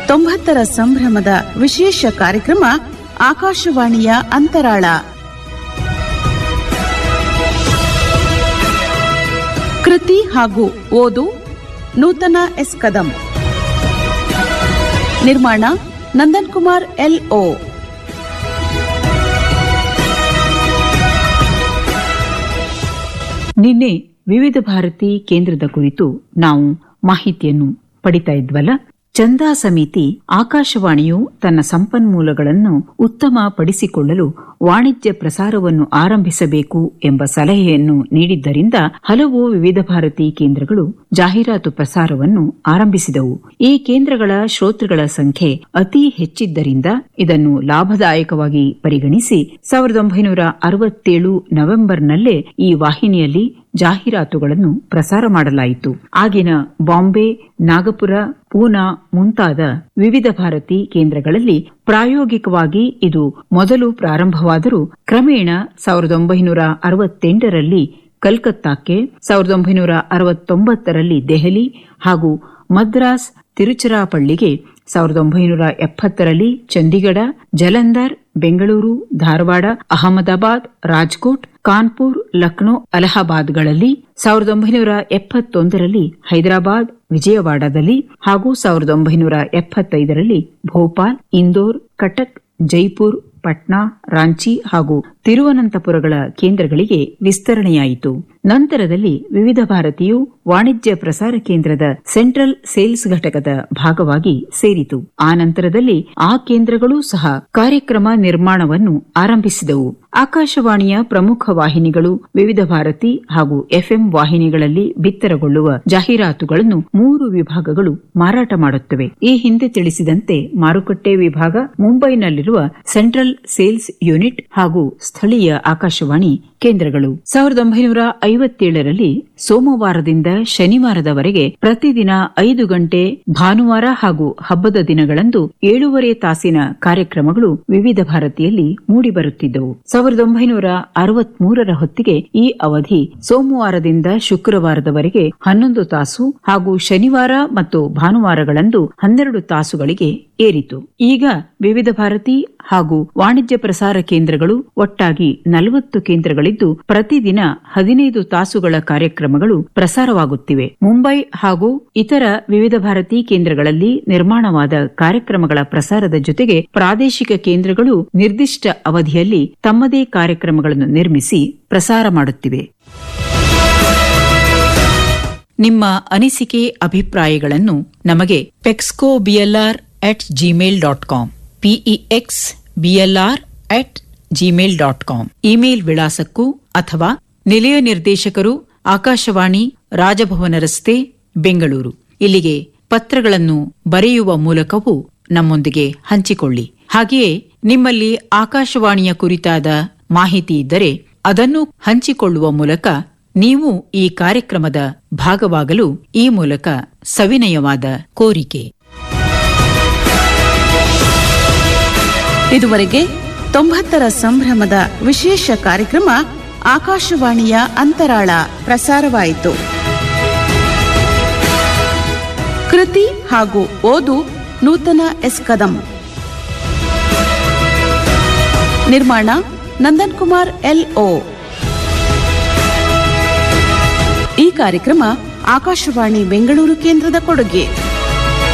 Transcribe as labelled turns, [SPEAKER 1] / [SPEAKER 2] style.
[SPEAKER 1] ತೊಂಬತ್ತರ ಸಂಭ್ರಮದ ವಿಶೇಷ ಕಾರ್ಯಕ್ರಮ ಆಕಾಶವಾಣಿಯ ಅಂತರಾಳ ಕೃತಿ ಹಾಗೂ ಓದು ನೂತನ ಎಸ್ ಕದಂ ನಿರ್ಮಾಣ ನಂದನ್ ಕುಮಾರ್ ಎಲ್ ಓ
[SPEAKER 2] ನಿನ್ನೆ ವಿವಿಧ ಭಾರತಿ ಕೇಂದ್ರದ ಕುರಿತು ನಾವು ಮಾಹಿತಿಯನ್ನು ಪಡಿತಾ ಇದ್ವಲ್ಲ ಚಂದಾ ಸಮಿತಿ ಆಕಾಶವಾಣಿಯು ತನ್ನ ಸಂಪನ್ಮೂಲಗಳನ್ನು ಉತ್ತಮ ಪಡಿಸಿಕೊಳ್ಳಲು ವಾಣಿಜ್ಯ ಪ್ರಸಾರವನ್ನು ಆರಂಭಿಸಬೇಕು ಎಂಬ ಸಲಹೆಯನ್ನು ನೀಡಿದ್ದರಿಂದ ಹಲವು ವಿವಿಧ ಭಾರತಿ ಕೇಂದ್ರಗಳು ಜಾಹೀರಾತು ಪ್ರಸಾರವನ್ನು ಆರಂಭಿಸಿದವು ಈ ಕೇಂದ್ರಗಳ ಶ್ರೋತೃಗಳ ಸಂಖ್ಯೆ ಅತಿ ಹೆಚ್ಚಿದ್ದರಿಂದ ಇದನ್ನು ಲಾಭದಾಯಕವಾಗಿ ಪರಿಗಣಿಸಿ ಸಾವಿರದ ಒಂಬೈನೂರ ಅರವತ್ತೇಳು ನವೆಂಬರ್ನಲ್ಲೇ ಈ ವಾಹಿನಿಯಲ್ಲಿ ಜಾಹೀರಾತುಗಳನ್ನು ಪ್ರಸಾರ ಮಾಡಲಾಯಿತು ಆಗಿನ ಬಾಂಬೆ ನಾಗಪುರ ಪೂನಾ ಮುಂತಾದ ವಿವಿಧ ಭಾರತಿ ಕೇಂದ್ರಗಳಲ್ಲಿ ಪ್ರಾಯೋಗಿಕವಾಗಿ ಇದು ಮೊದಲು ಪ್ರಾರಂಭವಾದರೂ ಕ್ರಮೇಣ ಸಾವಿರದ ಒಂಬೈನೂರ ಅರವತ್ತೆಂಟರಲ್ಲಿ ಕಲ್ಕತ್ತಾಕ್ಕೆ ಸಾವಿರದ ಒಂಬೈನೂರ ಅರವತ್ತೊಂಬತ್ತರಲ್ಲಿ ದೆಹಲಿ ಹಾಗೂ ಮದ್ರಾಸ್ ತಿರುಚಿರಾಪಳ್ಳಿಗೆ ಸಾವಿರದ ಒಂಬೈನೂರ ಎಪ್ಪತ್ತರಲ್ಲಿ ಚಂಡೀಗಢ ಜಲಂಧರ್ ಬೆಂಗಳೂರು ಧಾರವಾಡ ಅಹಮದಾಬಾದ್ ರಾಜ್ಕೋಟ್ ಕಾನ್ಪುರ್ ಲಕ್ನೋ ಅಲಹಾಬಾದ್ಗಳಲ್ಲಿ ಸಾವಿರದ ಒಂಬೈನೂರ ಎಪ್ಪತ್ತೊಂದರಲ್ಲಿ ಹೈದರಾಬಾದ್ ವಿಜಯವಾಡದಲ್ಲಿ ಹಾಗೂ ಸಾವಿರದ ಒಂಬೈನೂರ ಎಪ್ಪತ್ತೈದರಲ್ಲಿ ಭೋಪಾಲ್ ಇಂದೋರ್ ಕಟಕ್ ಜೈಪುರ್ ಪಟ್ನಾ ರಾಂಚಿ ಹಾಗೂ ತಿರುವನಂತಪುರಗಳ ಕೇಂದ್ರಗಳಿಗೆ ವಿಸ್ತರಣೆಯಾಯಿತು ನಂತರದಲ್ಲಿ ವಿವಿಧ ಭಾರತಿಯು ವಾಣಿಜ್ಯ ಪ್ರಸಾರ ಕೇಂದ್ರದ ಸೆಂಟ್ರಲ್ ಸೇಲ್ಸ್ ಘಟಕದ ಭಾಗವಾಗಿ ಸೇರಿತು ಆ ನಂತರದಲ್ಲಿ ಆ ಕೇಂದ್ರಗಳೂ ಸಹ ಕಾರ್ಯಕ್ರಮ ನಿರ್ಮಾಣವನ್ನು ಆರಂಭಿಸಿದವು ಆಕಾಶವಾಣಿಯ ಪ್ರಮುಖ ವಾಹಿನಿಗಳು ವಿವಿಧ ಭಾರತಿ ಹಾಗೂ ಎಫ್ಎಂ ವಾಹಿನಿಗಳಲ್ಲಿ ಬಿತ್ತರಗೊಳ್ಳುವ ಜಾಹೀರಾತುಗಳನ್ನು ಮೂರು ವಿಭಾಗಗಳು ಮಾರಾಟ ಮಾಡುತ್ತವೆ ಈ ಹಿಂದೆ ತಿಳಿಸಿದಂತೆ ಮಾರುಕಟ್ಟೆ ವಿಭಾಗ ಮುಂಬೈನಲ್ಲಿರುವ ಸೆಂಟ್ರಲ್ ಸೇಲ್ಸ್ ಯೂನಿಟ್ ಹಾಗೂ ಸ್ಥಳೀಯ ಆಕಾಶವಾಣಿ ಕೇಂದ್ರಗಳು ಸಾವಿರದ ಒಂಬೈನೂರ ಐವತ್ತೇಳರಲ್ಲಿ ಸೋಮವಾರದಿಂದ ಶನಿವಾರದವರೆಗೆ ಪ್ರತಿದಿನ ಐದು ಗಂಟೆ ಭಾನುವಾರ ಹಾಗೂ ಹಬ್ಬದ ದಿನಗಳಂದು ಏಳೂವರೆ ತಾಸಿನ ಕಾರ್ಯಕ್ರಮಗಳು ವಿವಿಧ ಭಾರತಿಯಲ್ಲಿ ಮೂಡಿಬರುತ್ತಿದ್ದವು ಸಾವಿರದ ಒಂಬೈನೂರ ಅರವತ್ಮೂರರ ಹೊತ್ತಿಗೆ ಈ ಅವಧಿ ಸೋಮವಾರದಿಂದ ಶುಕ್ರವಾರದವರೆಗೆ ಹನ್ನೊಂದು ತಾಸು ಹಾಗೂ ಶನಿವಾರ ಮತ್ತು ಭಾನುವಾರಗಳಂದು ಹನ್ನೆರಡು ತಾಸುಗಳಿಗೆ ಏರಿತು ಈಗ ವಿವಿಧ ಭಾರತಿ ಹಾಗೂ ವಾಣಿಜ್ಯ ಪ್ರಸಾರ ಕೇಂದ್ರಗಳು ಒಟ್ಟಾಗಿ ನಲವತ್ತು ಕೇಂದ್ರಗಳಿದ್ದು ಪ್ರತಿದಿನ ಹದಿನೈದು ತಾಸುಗಳ ಕಾರ್ಯಕ್ರಮಗಳು ಪ್ರಸಾರವಾಗುತ್ತಿವೆ ಮುಂಬೈ ಹಾಗೂ ಇತರ ವಿವಿಧ ಭಾರತಿ ಕೇಂದ್ರಗಳಲ್ಲಿ ನಿರ್ಮಾಣವಾದ ಕಾರ್ಯಕ್ರಮಗಳ ಪ್ರಸಾರದ ಜೊತೆಗೆ ಪ್ರಾದೇಶಿಕ ಕೇಂದ್ರಗಳು ನಿರ್ದಿಷ್ಟ ಅವಧಿಯಲ್ಲಿ ತಮ್ಮದೇ ಕಾರ್ಯಕ್ರಮಗಳನ್ನು ನಿರ್ಮಿಸಿ ಪ್ರಸಾರ ಮಾಡುತ್ತಿವೆ ನಿಮ್ಮ ಅನಿಸಿಕೆ ಅಭಿಪ್ರಾಯಗಳನ್ನು ನಮಗೆ pexco BLR at Gmail dot com PEX BLR at Gmail dot com email ವಿಳಾಸಕ್ಕೂ ಅಥವಾ ನಿಲಯ ನಿರ್ದೇಶಕರು ಆಕಾಶವಾಣಿ ರಾಜಭವನ ರಸ್ತೆ ಬೆಂಗಳೂರು ಇಲ್ಲಿಗೆ ಪತ್ರಗಳನ್ನು ಬರೆಯುವ ಮೂಲಕವೂ ನಮ್ಮೊಂದಿಗೆ ಹಂಚಿಕೊಳ್ಳಿ ಹಾಗೆಯೇ ನಿಮ್ಮಲ್ಲಿ ಆಕಾಶವಾಣಿಯ ಕುರಿತಾದ ಮಾಹಿತಿ ಇದ್ದರೆ ಅದನ್ನು ಹಂಚಿಕೊಳ್ಳುವ ಮೂಲಕ ನೀವು ಈ ಕಾರ್ಯಕ್ರಮದ ಭಾಗವಾಗಲು ಈ ಮೂಲಕ ಸವಿನಯವಾದ ಕೋರಿಕೆ
[SPEAKER 1] ಇದುವರೆಗೆ ತೊಂಬತ್ತರ ಸಂಭ್ರಮದ ವಿಶೇಷ ಕಾರ್ಯಕ್ರಮ ಆಕಾಶವಾಣಿಯ ಅಂತರಾಳ ಪ್ರಸಾರವಾಯಿತು ಕೃತಿ ಹಾಗೂ ಓದು ನೂತನ ಎಸ್ ಕದಂ ನಿರ್ಮಾಣ ನಂದನ್ ಕುಮಾರ್ ಎಲ್ ಓ ಈ ಕಾರ್ಯಕ್ರಮ ಆಕಾಶವಾಣಿ ಬೆಂಗಳೂರು ಕೇಂದ್ರದ ಕೊಡುಗೆ